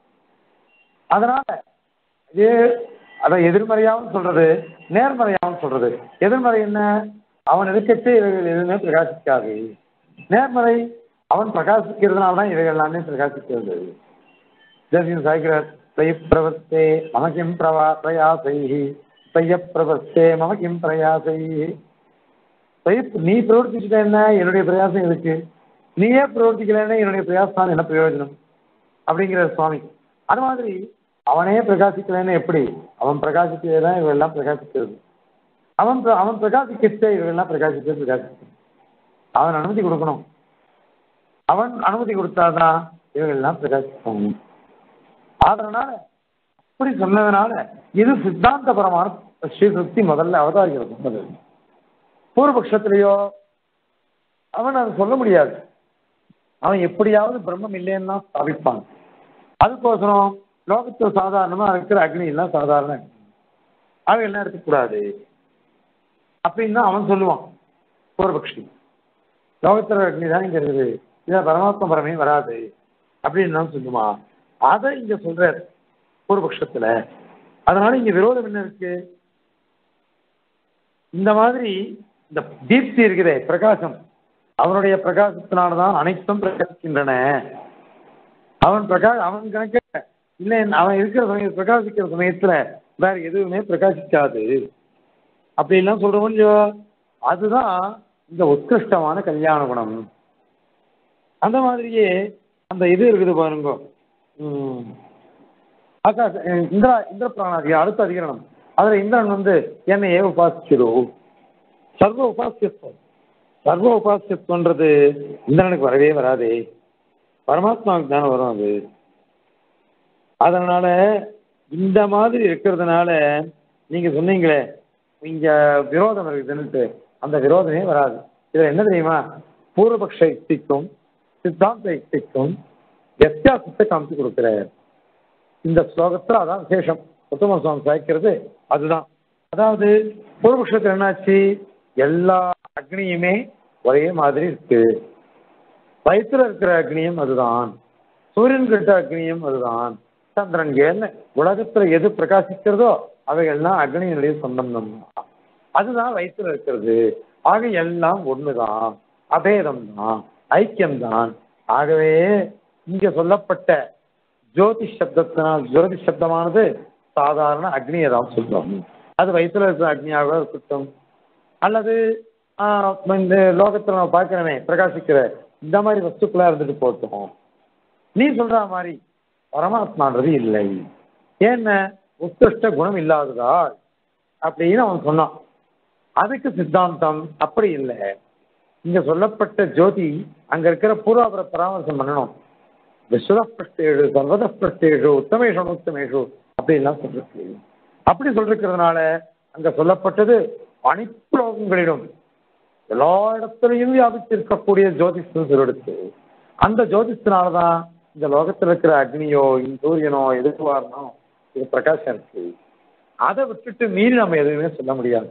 அதனால இது அதை எதிர்மறையாவும் சொல்றது நேர்மறையாவும் சொல்றது எதிர்மறை என்ன அவன் இருக்கச்சே இவைகள் எதுவுமே பிரகாசிக்காது நேர்மறை அவன் பிரகாசிக்கிறதுனால தான் இவைகள் எல்லாமே பிரகாசிக்கிறது ஜெயம் சாய்கிறார் தை பிரவர்த்தே மம கிம் பிரவா பிரயாசை தைய பிரவர்த்தே மம கிம் பிரயாசை சுய- நீ பிரவர்த்திச்சுட்ட என்ன என்னுடைய பிரயாசம் இருக்கு நீயே பிரவர்த்திக்கலைன்னா என்னுடைய பிரயாசம் என்ன பிரயோஜனம் அப்படிங்கிற சுவாமி அது மாதிரி அவனே பிரகாசிக்கலைன்னா எப்படி அவன் பிரகாசிக்கவே தான் இவெல்லாம் பிரகாசிக்கிறது அவன் பிர- அவன் பிரகாசிக்கச்சே இவெல்லாம் பிரகாசிக்கவே பிரகாசிக்கும் அவன் அனுமதி கொடுக்கணும் அவன் அனுமதி கொடுத்தாதான் இவங்கெல்லாம் பிரகாசிப்பாங்க அதனால அப்படி சொன்னதுனால இது சித்தாந்தபரமான ஸ்ரீசுக்தி முதல்ல அவதாரிகள் சொன்னது பூர்வபக்ஷத்திலேயோ அவன் அதை சொல்ல முடியாது அவன் எப்படியாவது பிரம்மம் இல்லைன்னு தான் ஸ்தாபிப்பான் அதுக்கோசரம் லோகத்தில் சாதாரணமா இருக்கிற அக்னி எல்லாம் சாதாரண அக்னி. அவை எல்லாம் இருக்கக்கூடாது அப்படின்னு தான் அவன் சொல்லுவான் பூர்வபக்ஷி லோகத்தில் அக்னி தான் இங்க இருக்குது இதை பரமாத்மா பரமே வராது அப்படின்னு தான் சொல்லுவான் அதை இங்க சொல்றாரு பூர்வபக்ஷத்துல அதனால இங்க விரோதம் என்ன இருக்கு இந்த மாதிரி இந்த தீப்தி இருக்குதே பிரகாசம் அவனுடைய பிரகாசத்தினாலதான் அனைத்தும் பிரகாசிக்கின்றன அவன் பிரகா அவன் கணக்க இல்லை அவன் இருக்கிற சமயம் பிரகாசிக்கிற சமயத்துல வேற எதுவுமே பிரகாசிக்காது அப்படின்லாம் சொல்றோம் இல்லையோ அதுதான் இந்த உத்கிருஷ்டமான கல்யாண குணம் அந்த மாதிரியே அந்த இது இருக்குது பாருங்க ம். ஆகாஷ் அஹ் இந்திரா இந்திர பிராணாதி அடுத்த அதிகரணம் அதுல இந்திரன் வந்து என்னையே உபாசிச்சிரு சர்வ உபாசியத்துவம் சர்வ உபாசியத்துவன்றது இந்திரனுக்கு வரவே வராதே பரமாத்மாவுக்கு தானே வரும் அது அதனால இந்த மாதிரி இருக்கிறதுனால நீங்க சொன்னீங்களே இங்க விரோதம் இருக்குதுன்னுட்டு அந்த விரோதமே வராது இதுல என்ன தெரியுமா பூர்வபக்ஷ யுக்திக்கும் சித்தாந்த யுக்திக்கும் வித்தியாசத்தை காமிச்சு கொடுக்கிறார் இந்த ஸ்லோகத்துல அதான் விசேஷம் உத்தம சுவாமி சாய்க்கிறது அதுதான் அதாவது பூர்வபக்ஷத்துல என்னாச்சு எல்லா அக்னியுமே ஒரே மாதிரி இருக்கு வயிற்றுல இருக்கிற அக்னியும் அதுதான் சூரியன் கிட்ட அக்னியும் அதுதான் சந்திரன் ஏன்னு உலகத்துல எது பிரகாசிக்கிறதோ அவைகள்லாம் அக்னியினுடைய சம்பந்தம் தான் அதுதான் வயிற்றுல இருக்கிறது ஆக எல்லாம் ஒண்ணுதான் அபேதம் தான் ஐக்கியம்தான் ஆகவே இங்க சொல்லப்பட்ட ஜோதி சப்தத்தினால் ஜோதி சப்தமானது சாதாரண அக்னியை தான் சொல்றோம் அது வயிற்றுல இருக்கிற அக்னியாக இருக்கட்டும் அல்லது ஆஹ், இந்த லோகத்துல நம்ம பார்க்கிறோமே பிரகாசிக்கிற இந்த மாதிரி வஸ்துக்களா இருந்துட்டு போட்டோம் நீ சொல்ற மாதிரி பரமாத்மான்றது இல்லை ஏன்ன உத்கிருஷ்ட குணம் இல்லாததால் அப்படின்னு அவன் சொன்னான் அதுக்கு சித்தாந்தம் அப்படி இல்லை இங்க சொல்லப்பட்ட ஜோதி அங்க இருக்கிற பூர்வாபர பராமர்சம் பண்ணணும் விஸ்வதப்பிரஷ்டேஷு சர்வதப்பிரஷ்டேஷு உத்தமேஷு அனுத்தமேஷு அப்படின்லாம் சொல்லிருக்கு அப்படி சொல்லிருக்கிறதுனால அங்க சொல்லப்பட்டது அனைத்து லோகங்களிலும் எல்லா இடத்துலையும் வியாபித்திருக்கக்கூடிய ஜோதிஷம் சொல்லெடுத்து அந்த ஜோதிஷத்தினாலதான் இந்த லோகத்துல இருக்கிற அக்னியோ இந்த சூரியனோ எதுவா இருந்தாலும் இது பிரகாசம் இருக்கு அதை விட்டுட்டு மீறி நம்ம எதுவுமே சொல்ல முடியாது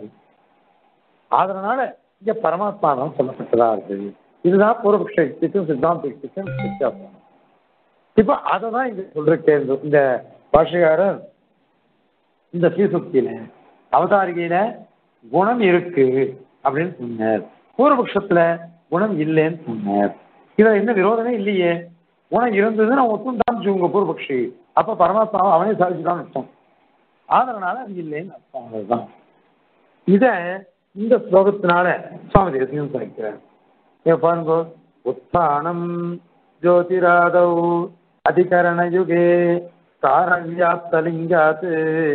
அதனால இங்க பரமாத்மா தான் சொல்லப்பட்டதா இருக்கு இதுதான் பூர்வபக்ஷ யுக்திக்கும் சித்தாந்த யுக்திக்கும் வித்தியாசம் இப்ப அதை தான் இங்க சொல்றேன் இந்த- இந்த பாஷகாரர் இந்த ஸ்ரீசுக்தியில அவதாரிகையில குணம் இருக்கு அப்படின்னு சொன்னார் பூர்வபக்ஷத்துல குணம் இல்லைன்னு சொன்னார் இதுல என்ன விரோதமே இல்லையே குணம் இருந்ததுன்னு அவன் ஒத்தும் தான் உங்க பூர்வபக்ஷி அப்ப பரமாத்மாவை அவனே சாதிச்சுதான் அர்த்தம் அதனால அது இல்லைன்னு அர்த்தம் அவ்வளவுதான் இத இந்த ஸ்லோகத்தினால சுவாமி தேசியம் சாதிக்கிறார் இங்க பாருங்க உத்தானம் ஜோதிராதௌ அதிகரணயுகே காரவியாப்தலிங்காத்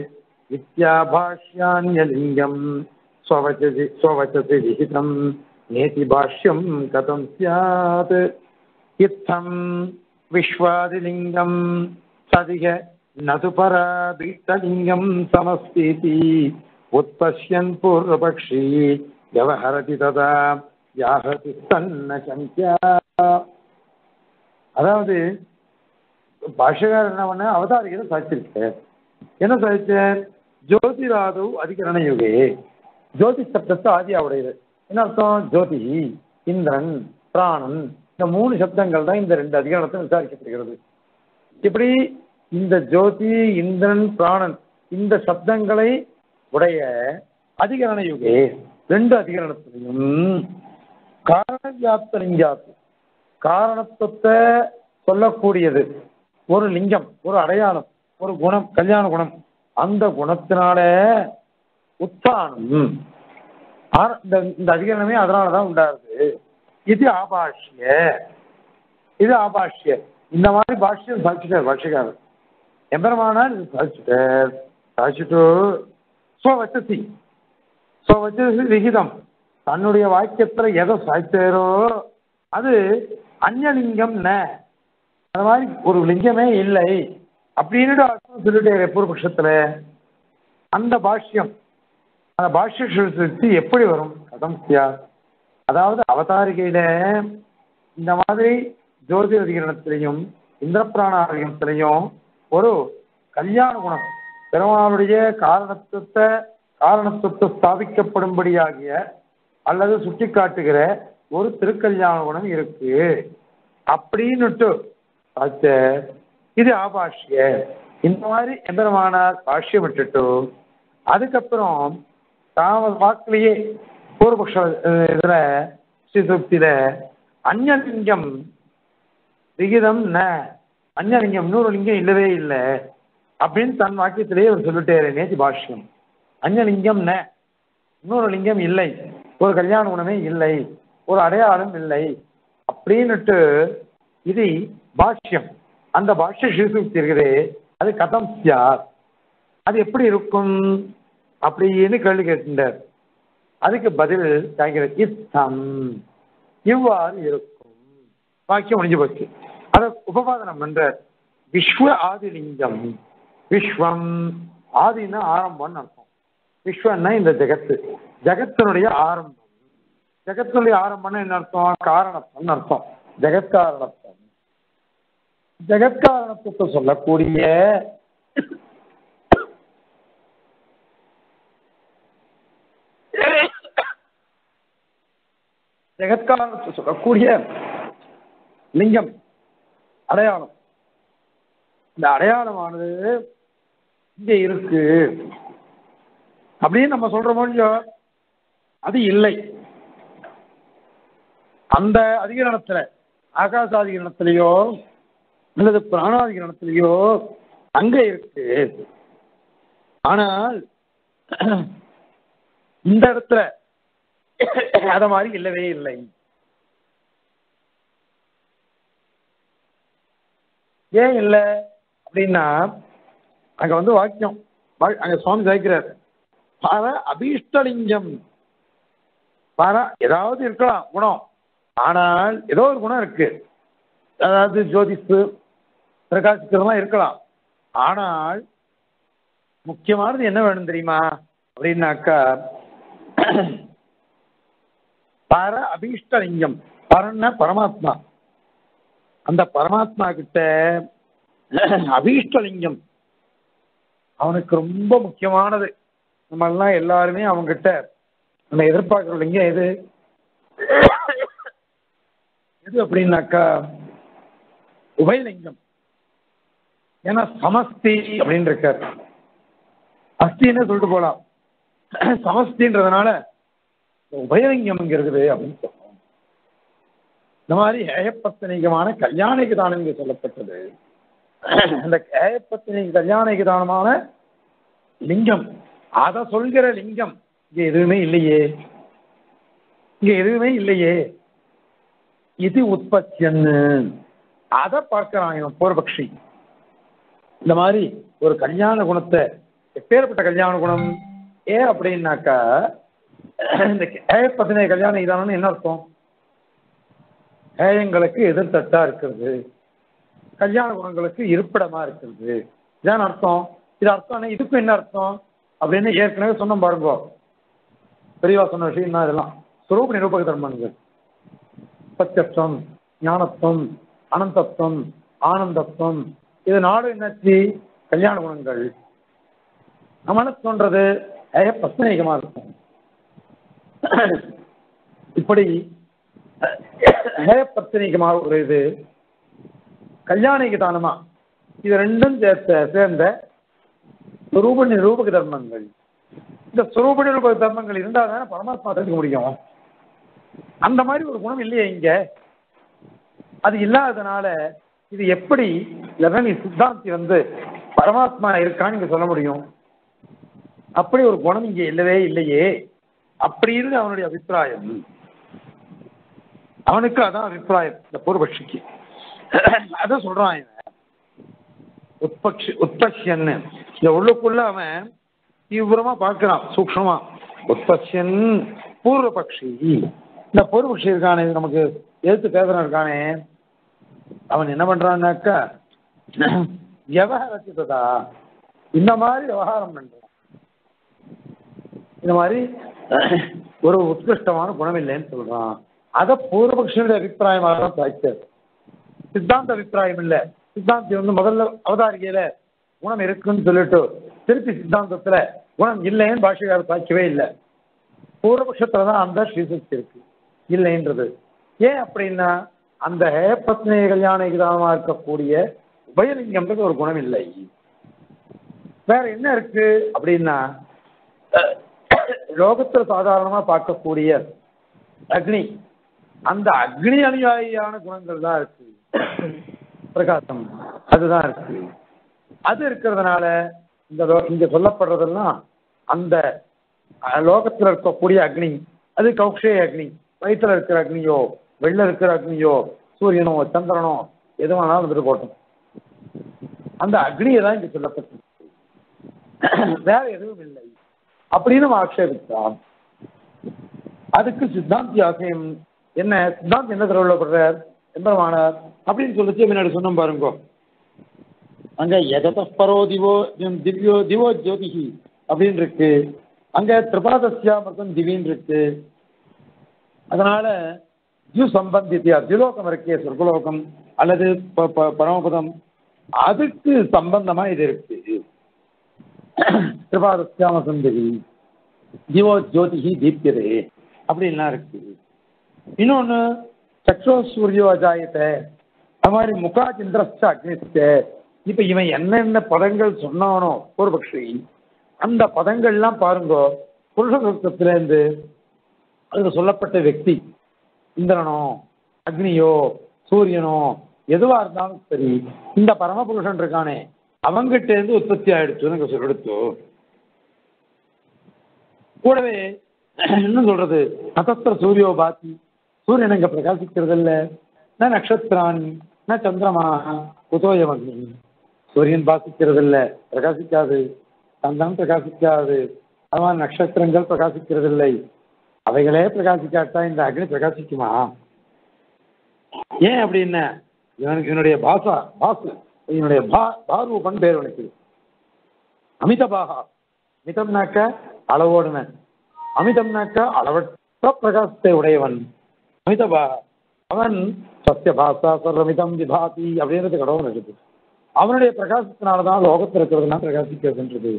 வித்யாபாஷ்யான்யலிங்கம் ஸ்வவச்சசி ஸ்வவச்சசி விஹிதம் நேதி பாஷ்யம் கதம் ஸ்யாத் இத்தம் விஸ்வாதிலிங்கம் சதிக நது பராபீட்டலிங்கம் சமஸ்தீதி உத்பஷ்யன் பூர்வபக்ஷி வியவஹரதி ததா யாஹதி தன்ன சங்கியா அதாவது பாஷகாரர் என்ன பண்ண அவதாரிகளை சாதிச்சிருக்கார் என்ன சாதிச்சார் ஜோதிராது அதிகரண யுகே ஜோதி சப்தத்தை ஆதியா உடையது என்ன அர்த்தம் ஜோதி இந்திரன் பிராணன் இந்த மூணு சப்தங்கள் தான் இந்த ரெண்டு அதிகாரத்தை விசாரிக்கப்படுகிறது இப்படி இந்த ஜோதி இந்திரன் பிராணன் இந்த சப்தங்களை உடைய அதிகரண யுகே ரெண்டு அதிகரணத்திலையும் காரண வியாப்த லிங்காத்து காரணத்துவத்தை சொல்லக்கூடியது ஒரு லிங்கம் ஒரு அடையாளம் ஒரு குணம் கல்யாண குணம் அந்த குணத்தினால உத்தானம் ஆர- இந்த இந்த அதிகரணமே அதனாலதான் உண்டாருது இது ஆபாஷ்ய இது ஆபாஷ்ய இந்த மாதிரி பாஷ்யம் சாதிச்சுட்டார் பாஷ்யக்காரர் எம்பெருமானார் இது சாதிச்சுட்டார் சாதிச்சுட்டு ஸ்வவச்சசி ஸ்வவச்சசி விகிதம் தன்னுடைய வாக்கியத்துல எதை சாய்த்தாரோ அது அந்நியலிங்கம் ந அந்த மாதிரி ஒரு லிங்கமே இல்லை அப்படின்னு அர்த்தம் சொல்லிட்டாரு பூர்வபக்ஷத்துல அந்த பாஷ்யம் அந்த பாஷ்ய சுத்தி எப்படி வரும் கதம் சியா அதாவது அவதாரிகையில இந்த மாதிரி ஜோதிரதிகரணத்திலையும் இந்திரபிராணாதிகரணத்திலையும் ஒரு கல்யாண குணம் பெருமாளுடைய காரணத்துவத்தை காரணத்துவத்தை ஸ்தாபிக்கப்படும்படியாகிய அல்லது சுட்டிக்காட்டுகிற ஒரு திருக்கல்யாண குணம் இருக்கு அப்படின்னுட்டு ஆச்ச இது ஆபாஷ்ய இந்த மாதிரி எம்பெருமானார் பாஷ்யம் விட்டுட்டு அதுக்கப்புறம் தாம வாக்குலயே பூர்வபக்ஷ அஹ், இதுல ஸ்ரீசுக்தியில அந்நியலிங்கம் விகிதம் ந அந்நியலிங்கம் இன்னொரு லிங்கம் இல்லவே இல்லை அப்படின்னு தன் வாக்கியத்திலேயே அவர் சொல்லிட்டாரு நேத்தி பாஷ்யம் அந்நியலிங்கம் ந இன்னொரு லிங்கம் இல்லை ஒரு கல்யாண குணமே இல்லை ஒரு அடையாளம் இல்லை அப்படின்னுட்டு இது பாஷ்யம் அந்த பாஷ்ய ஸ்ரீசுக்தி இருக்குதே அது கதம் சியார் அது எப்படி இருக்கும் அப்படின்னு கேள்வி கேட்டுட்டார் அதுக்கு பதில் கேட்கிறது இத்தம் இவ்வாறு இருக்கும் வாக்கியம் முடிஞ்சு போச்சு அதை உபபாதனம் பண்ற விஸ்வ ஆதிலிங்கம் விஸ்வம் ஆதின்னா ஆரம்பம்னு அர்த்தம் விஸ்வன்னா இந்த ஜெகத்து ஜெகத்தினுடைய ஆரம்பம் ஜெகத்தினுடைய ஆரம்பம்னா என்ன அர்த்தம் காரணத்துவம்னு அர்த்தம் ஜெகத்காரணத்துவம் ஜெகத்காரணத்துவத்தை சொல்லக்கூடிய ஜெகத்காரணத்தை சொல்லக்கூடிய லிங்கம் அடையாளம் இந்த அடையாளமானது இங்க இருக்கு அப்படின்னு நம்ம சொல்றோமோ இல்லையோ அது இல்லை அந்த அதிகரணத்துல ஆகாசாதிகரணத்திலேயோ அல்லது பிராணாதிகரணத்திலேயோ அங்க இருக்கு ஆனால் இந்த இடத்துல அத மாதிரி இல்லவே இல்லை ஏன் இல்லை அப்படின்னா அங்க வந்து வாக்கியம் வா- அங்க சுவாமி சாய்க்கிறார் பர அபீஷ்டலிங்கம் பர ஏதாவது இருக்கலாம் குணம் ஆனால் ஏதோ ஒரு குணம் இருக்கு அதாவது ஜோதிஷு பிரகாசிக்கிறதுலாம் இருக்கலாம் ஆனால் முக்கியமானது என்ன வேணும் தெரியுமா அப்படின்னாக்கா பர அபீஷ்டலிங்கம் பரன்னா பரமாத்மா அந்த பரமாத்மா கிட்ட அபீஷ்டலிங்கம் அவனுக்கு ரொம்ப முக்கியமானது நம்ம எல்லாம் எல்லாருமே அவங்ககிட்ட நம்ம எதிர்பார்க்கிற லிங்கம் எது எது அப்படின்னாக்கா உபயலிங்கம் ஏன்னா சமஸ்தி அப்படின்னு இருக்கார் அஸ்தின்னு சொல்லிட்டு போலாம் சமஸ்தின்றதுனால உபயலிங்கம் இங்க இருக்குது அப்படின்னு சொல்றோம் இந்த மாதிரி ஏயப்பத்தனிகமான கல்யாணிக்கு தானம் இங்க சொல்லப்பட்டது அந்த ஏயப்பத்தனிக்கு கல்யாணிக்கு தானமான லிங்கம் அத சொல்கிற லிங்கம் இங்க எதுவுமே இல்லையே இங்க எதுவுமே இல்லையே இது உற்பத்தியன்னு அதை பார்க்கிறான் இவன் பூர்வபக்ஷி இந்த மாதிரி ஒரு கல்யாண குணத்தை எப்பேற்பட்ட கல்யாண குணம் ஏ அப்படின்னாக்கா இந்த ஏயப்பத்தின கல்யாண இதானு என்ன அர்த்தம் ஏயங்களுக்கு எதிர்த்தட்டா இருக்கிறது கல்யாண குணங்களுக்கு இருப்பிடமா இருக்கிறது இதான் அர்த்தம் இது அர்த்தம் என்ன இதுக்கும் என்ன அர்த்தம் அப்படின்னு ஏற்கனவே சொன்னோம் பாருங்க பெரியவா சொன்ன விஷயம் தான் இதெல்லாம் சுரூப நிரூபக தர்மங்கள் சத்தியத்துவம் ஞானத்துவம் அனந்தத்துவம் ஆனந்தத்துவம் இது நாடு என்னாச்சு கல்யாண குணங்கள் நம்மள தோன்றது பஸ்தனேகமா இருக்கும் இப்படி பஸ்தனேகமாக ஒரு இது கல்யாணிக்கு தானமா இது ரெண்டும் சேர்த்த சேர்ந்த சுரூப நிரூபக தர்மங்கள் இந்த சுரூப நிரூபக தர்மங்கள் இருந்தால் தானே பரமாத்மா தெரிஞ்சுக்க முடியும் அந்த மாதிரி ஒரு குணம் இல்லையே இங்க அது இல்லாததுனால இது எப்படி இல்லைன்னா நீ சித்தாந்தி வந்து பரமாத்மா இருக்கான்னு இங்க சொல்ல முடியும் அப்படி ஒரு குணம் இங்க இல்லவே இல்லையே அப்படின்னு அவனுடைய அபிப்பிராயம் அவனுக்கு அதான் அபிப்பிராயம் இந்த பூர்வபக்ஷிக்கு அதான் சொல்றான் இவன் உட்பக்ஷி உட்பக்ஷன்னு இந்த உள்ளுக்குள்ள அவன் தீவிரமா பார்க்கிறான் சூக்ஷமா உட்பக்ஷன் பூர்வபக்ஷி இந்த பூர்வபக்ஷி இருக்கானே இது நமக்கு எழுத்து பேசுறன் இருக்கானே அவன் என்ன பண்றான்னாக்கா விவகாரத்ததா இந்த மாதிரி விவகாரம் பண்றான் இந்த மாதிரி ஒரு உத்கிருஷ்டமான குணம் இல்லைன்னு சொல்றான் அத பூர்வபக்ஷனுடைய அபிப்பிராயமாக தான் சாய்ச்சார் சித்தாந்த அபிப்பிராயம் இல்ல சித்தாந்தி வந்து முதல்ல அவதாரிகையில குணம் இருக்குன்னு சொல்லிட்டு திருப்பி சித்தாந்தத்துல குணம் இல்லைன்னு பாஷையார் சாய்க்கவே இல்லை பூர்வபக்ஷத்துல தான் அந்த ஸ்ரீசக்தி இருக்கு இல்லைன்றது ஏன் அப்படின்னா அந்த ஹேப்பத்னே கல்யாண விதானமா இருக்கக்கூடிய உபயலிங்கம்ன்றது ஒரு குணம் இல்லை வேற என்ன இருக்கு அப்படின்னா லோகத்துல சாதாரணமா பார்க்கக்கூடிய அக்னி அந்த அக்னி அனுயாயியான குணங்கள் தான் இருக்கு பிரகாசம் அதுதான் இருக்கு அது இருக்கிறதுனால இந்த லோ- இங்க சொல்லப்படுறதெல்லாம் அந்த அஹ், லோகத்துல இருக்கக்கூடிய அக்னி அது கௌக்ஷே அக்னி வயிற்றுல இருக்கிற அக்னியோ வெளில இருக்கிற அக்னியோ சூரியனோ சந்திரனோ எது வேணாலும் வந்துட்டு போட்டோம் அந்த அக்னியை தான் இங்க சொல்லப்பட்டிருக்கு வேற எதுவும் இல்லை அப்படின்னு நம்ம ஆட்சேபித்தான் அதுக்கு சித்தாந்தி ஆசையம் என்ன சித்தாந்தி என்ன திருவிழப்படுறார் எம்பெருமானார் அப்படின்னு சொல்லிச்சு முன்னாடி சொன்னோம் பாருங்க அங்க எதத பரோ திவோ திவ்யோ திவோ ஜோதிஹி அப்படின்னு இருக்கு அங்க திரிபாதஸ்யா மற்றும் திவின்னு இருக்கு அதனால தியு சம்பந்தித்தியா திலோகம் இருக்கே சொர்க்கலோகம் அல்லது ப- ப- பரமபதம் அதுக்கு சம்பந்தமா இது இருக்கு திரிபாதஸ்யாம சந்ததி திவோ ஜோதிஹி தீப்யதே அப்படின்லாம் இருக்கு இன்னொன்னு சக்ஷோ சூரியோ அஜாயத்தை அது மாதிரி முகாச்சிந்திரஸ்ட அக்னிஸ்ட இப்ப இவன் என்னென்ன பதங்கள் சொன்னானோ பூர்வபக்ஷி அந்த பதங்கள்லாம் பாருங்க புருஷ இருந்து அதுல சொல்லப்பட்ட व्यक्ति இந்திரனோ அக்னியோ சூரியனோ எதுவா இருந்தாலும் சரி இந்த பரமபுருஷன் இருக்கானே அவங்கிட்ட இருந்து உற்பத்தி ஆயிடுச்சுன்னு இங்க சொல்லிடுத்து கூடவே என்ன சொல்றது நதஸ்திர சூரியோ பாத்தி சூரியன் இங்க பிரகாசிக்கிறது இல்ல ந நட்சத்திராணி ந சந்திரமா குதோயம் அக்னி சூரியன் பாசிக்கிறது இல்ல பிரகாசிக்காது சந்திரன் பிரகாசிக்காது அது மாதிரி நட்சத்திரங்கள் பிரகாசிக்கிறது இல்லை அவைகளே பிரகாசிக்காட்டா இந்த அக்னி பிரகாசிக்குமா ஏன் அப்படின்னா இவனுக்கு என்னுடைய பாசா பாசு என்னுடைய பா பாரூபன் பேர் உனக்கு அமிதபாகா மிதம்னாக்க அளவோடுவன் அமிதம்னாக்க அளவற்ற பிரகாசத்தை உடையவன் அமிதபாகா அவன் சத்திய பாசா சர்வமிதம் விபாதி அப்படின்றது கடவுள் இருக்குது அவனுடைய பிரகாசத்தினாலதான் லோகத்தில் இருக்கிறதுலாம் பிரகாசிக்கிறதுன்றது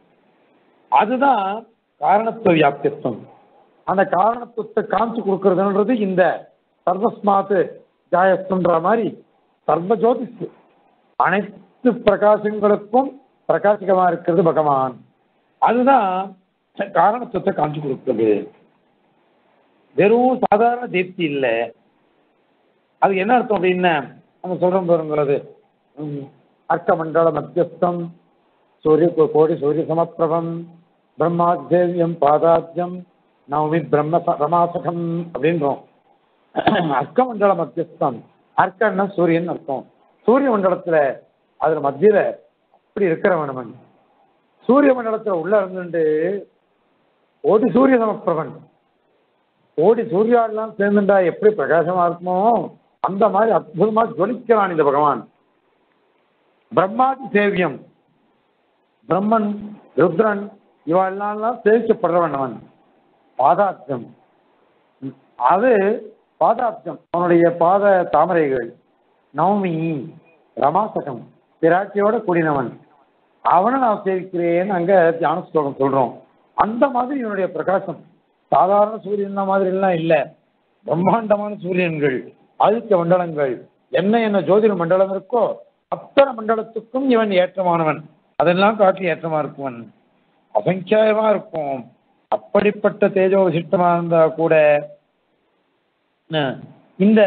அதுதான் காரணத்துவ வியாப்தியத்துவம் அந்த காரணத்துவத்தை காமிச்சு கொடுக்கறதுன்றது இந்த சர்வஸ்மாத்து ஜாயஸ்துன்ற மாதிரி சர்வ ஜோதிஷ் அனைத்து பிரகாசங்களுக்கும் பிரகாசிகமா இருக்கிறது பகவான் அதுதான் காரணத்துவத்தை காமிச்சு கொடுக்கிறது வெறும் சாதாரண தீப்தி இல்லை அது என்ன அர்த்தம் அப்படின்னா நம்ம சொல்றோம் பாருங்கிறது அர்க்கமண்டல மத்தியஸ்தம் சூரிய கோடி சூரிய சமப்பிரபம் பிரம்மாத்தேவியம் பாதாத்தியம் நவமி பிரம்ம ரமாசகம் அப்படின்றோம் அர்க்கமண்டல மத்தியஸ்தம் அர்க்கன்னா சூரியன் அர்த்தம் சூரிய மண்டலத்துல அதுல மத்தியில அப்படி இருக்கிறவன் அவன் சூரிய மண்டலத்துல உள்ள இருந்துட்டு கோடி சூரிய சமப்பிரபன் கோடி சூர்யாலாம் சேர்ந்துட்டா எப்படி பிரகாசமா இருக்குமோ அந்த மாதிரி அற்புதமா ஜொலிக்கிறான் இந்த பகவான் பிரம்மாதி சேவியம் பிரம்மன் ருத்ரன் இவெல்லாம் சேவிக்கப்படுறவன் அவன் பாதார்த்தம் அது பாதார்த்தம் அவனுடைய பாத தாமரைகள் நவமி ரமாசகம் பிராட்டியோட கூடினவன் அவனை நான் சேவிக்கிறேன்னு அங்க தியான ஸ்லோகம் சொல்றோம் அந்த மாதிரி இவனுடைய பிரகாசம் சாதாரண சூரியன் மாதிரி எல்லாம் இல்ல பிரம்மாண்டமான சூரியன்கள் ஆதித்ய மண்டலங்கள் என்ன என்ன ஜோதிட மண்டலம் இருக்கோ அத்தனை மண்டலத்துக்கும் இவன் ஏற்றமானவன் அதெல்லாம் காட்டி ஏற்றமா இருக்குவன் அசங்கியாயமா இருக்கும் அப்படிப்பட்ட தேஜோ விசிஷ்டமா இருந்தா கூட அஹ், இந்த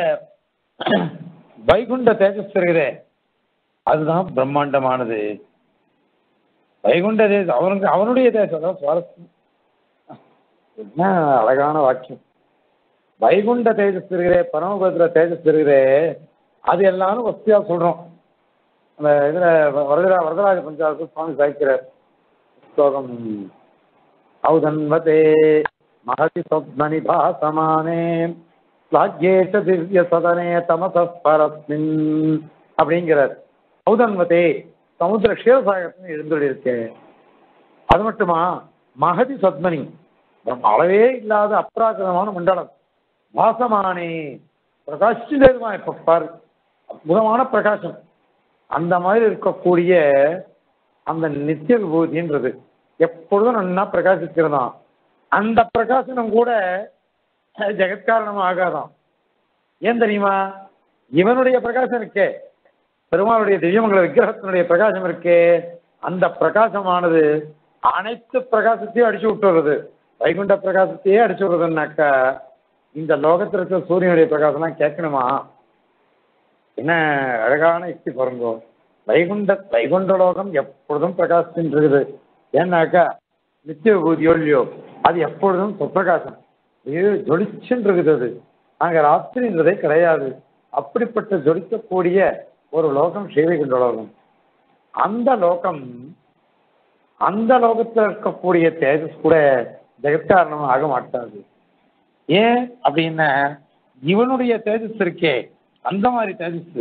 வைகுண்ட தேஜஸ் இருக்கிறதே அதுதான் பிரம்மாண்டமானது வைகுண்ட தேசம் அவனுக்கு அவனுடைய தேசம் அதான் சுவாரஸ்யம் என்ன அழகான வாக்கியம் வைகுண்ட தேஜஸ் இருக்கிறே பரமபுரத்துல தேஜஸ் இருக்கிறே அது எல்லாரும் வசதியா சொல்றோம் அந்த இதுல வரதரா வரதராஜ பஞ்சாயத்து சுவாமி சாய்க்கிறார் ஸ்லோகம் ஔதன்வதே மகதி சொப்னி பாசமானே ஸ்லாக்யேஷ திவ்ய சதனே தமச பரஸ்மின் அப்படிங்கிறார் ஔதன்வதே சமுத்திர க்ஷீரசாகரத்தில் எழுந்துள்ளிருக்கேன் அது மட்டுமா மகதி சத்மனி அளவே இல்லாத அப்ராக்கிரமான மண்டலம் வாசமானே பிரகாசிச்சுமா இப்ப பாரு அற்புதமான பிரகாசம் அந்த மாதிரி இருக்கக்கூடிய அந்த நித்திய விபூதின்றது எப்பொழுதும் நன்னா பிரகாசிக்கிறதாம் அந்த பிரகாசனம் கூட ஜெகத்காரணம் ஆகாதாம் ஏன் தெரியுமா இவனுடைய பிரகாசம் இருக்கே பெருமாளுடைய திவ்யமங்கல விக்கிரகத்தினுடைய பிரகாசம் இருக்கே அந்த பிரகாசமானது அனைத்து பிரகாசத்தையும் அடிச்சு விட்டுறது வைகுண்ட பிரகாசத்தையே அடிச்சு விடுறதுனாக்கா இந்த லோகத்தில் இருக்கிற சூரியனுடைய பிரகாசம்லாம் கேட்கணுமா என்ன அழகான யுக்தி பாருங்க வைகுண்ட வைகுண்ட லோகம் எப்பொழுதும் பிரகாசிச்சுட்டு இருக்குது ஏன்னாக்கா நித்திய விபூதியோ இல்லையோ அது எப்பொழுதும் சொப்பிரகாசம் இது ஜொலிச்சுன்னு இருக்குது அது அங்க ராத்திரின்றதே கிடையாது அப்படிப்பட்ட ஜொலிக்கக்கூடிய ஒரு லோகம் ஸ்ரீவைகுண்ட லோகம் அந்த லோகம் அந்த லோகத்தில் இருக்கக்கூடிய தேஜஸ் கூட ஜெகத்காரணம் ஆக மாட்டாது ஏன் அப்படின்னா இவனுடைய தேஜஸ் இருக்கே அந்த மாதிரி தேஜஸ்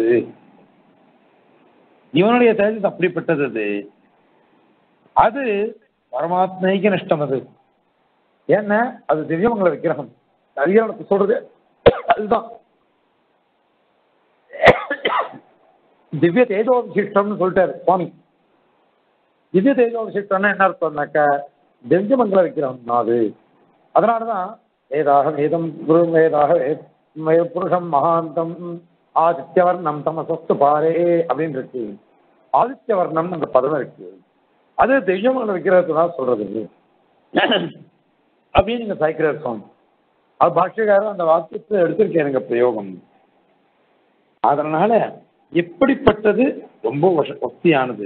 இவனுடைய தேஜஸ் அப்படிப்பட்டது அது அது பரமாத்மைக்கு நஷ்டம் அது ஏன்னா அது திவ்யமங்கல விக்கிரகம் அதிகாரத்தை சொல்றது அதுதான் திவ்ய தேஜோபிஷிஷ்டம்னு சொல்லிட்டாரு சுவாமி திவ்ய தேஜோபிஷிஷ்டம்னா என்ன அர்த்தம்னாக்கா திவ்யமங்கல விக்கிரகம் தான் அது அதனாலதான் வேதாக வேதம் குரு வேதாக வே- புருஷம் மகாந்தம் ஆதித்யவர்ணம் தமசஸ்து பாரே அப்படின்னு இருக்கு ஆதித்யவர்ணம் அந்த பதம் இருக்கு அது தெய்வமங்கல விக்கிரகத்தை தான் சொல்றது அப்படின்னு நீங்க சாய்க்கிறார் சுவாமி அது பாஷ்யக்காரர் அந்த வாக்கியத்தை எடுத்திருக்கேன் எனக்கு பிரயோகம் அதனால இப்படிப்பட்டது ரொம்ப வச- வசதியானது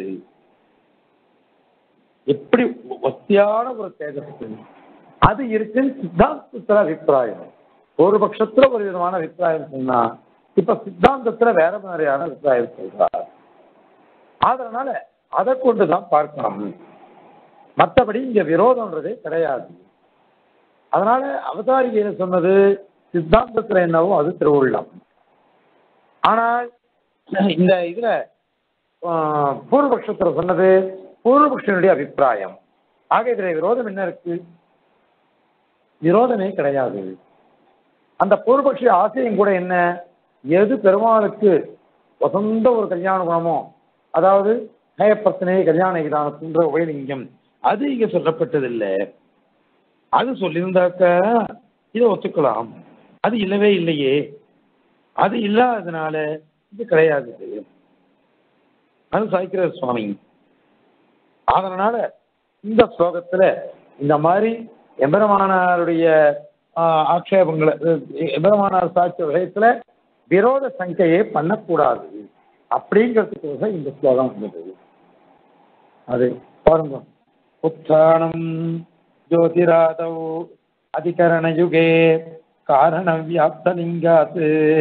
எப்படி வசதியான ஒரு தேஜஸ் அது இருக்குன்னு சித்தாந்தத்துல அபிப்பிராயம் ஒரு பட்சத்துல ஒரு விதமான அபிப்பிராயம் சொன்னா இப்ப சித்தாந்தத்துல வேற மாதிரியான அபிப்பிராயம் சொல்றார் அதனால அதை கொண்டுதான் பார்க்கணும் மற்றபடி இங்க விரோதம்ன்றதே கிடையாது அதனால அவதாரிகையில சொன்னது சித்தாந்தத்துல என்னவோ அது திருவுள்ளம் ஆனால் இந்த இதுல ஆஹ், பூர்வபக்ஷத்துல சொன்னது பூர்வபக்ஷனுடைய அபிப்பிராயம் ஆக இதுல விரோதம் என்ன இருக்கு விரோதமே கிடையாது அந்த பூர்வபக்ஷ ஆசையும் கூட என்ன எது பெருமாளுக்கு வசந்த ஒரு கல்யாண குணமோ அதாவது ஹயப்பத்தனை கல்யாண விதானத்துன்ற உபயலிங்கம் அது இங்க சொல்லப்பட்டதில்லை அது சொல்லியிருந்தாக்க இதை ஒத்துக்கலாம் அது இல்லவே இல்லையே அது இல்லாததுனால இது கிடையாது இது. அது சாய்க்கிறார் சுவாமி அதனால இந்த ஸ்லோகத்துல இந்த மாதிரி எம்பெருமானாருடைய ஆஹ், ஆக்ஷேபங்களை அஹ், எம்பெருமானார் சாட்சிய விஷயத்துல விரோத சங்கையே பண்ணக்கூடாது அப்படிங்கிறதுக்கோசம் இந்த ஸ்லோகம் வந்தது அது பாருங்க உத்தானம் ஜோதிராதௌ அதிகரணயுகே காரணவியாப்தலிங்காத்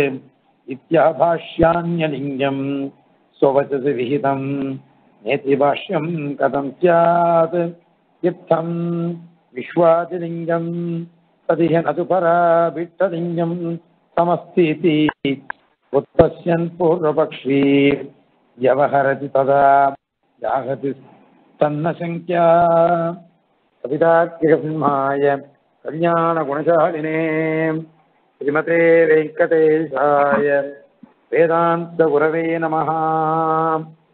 இத்தியாபாஷ்யான்யலிங்கம் स्ववचसि विहितं नेति भाष्यं कथं स्यात् इत्थं विश्वादिलिङ्गं तदिह न तु पराभिट्टलिङ्गं समस्तीति उत्पश्यन् पूर्वपक्षी व्यवहरति तदा जागति तन्न शङ्क्या कवितार्किकसिंहाय कल्याणगुणशालिने श्रीमते वेङ्कटेशाय वेदान्तगुरवे नमः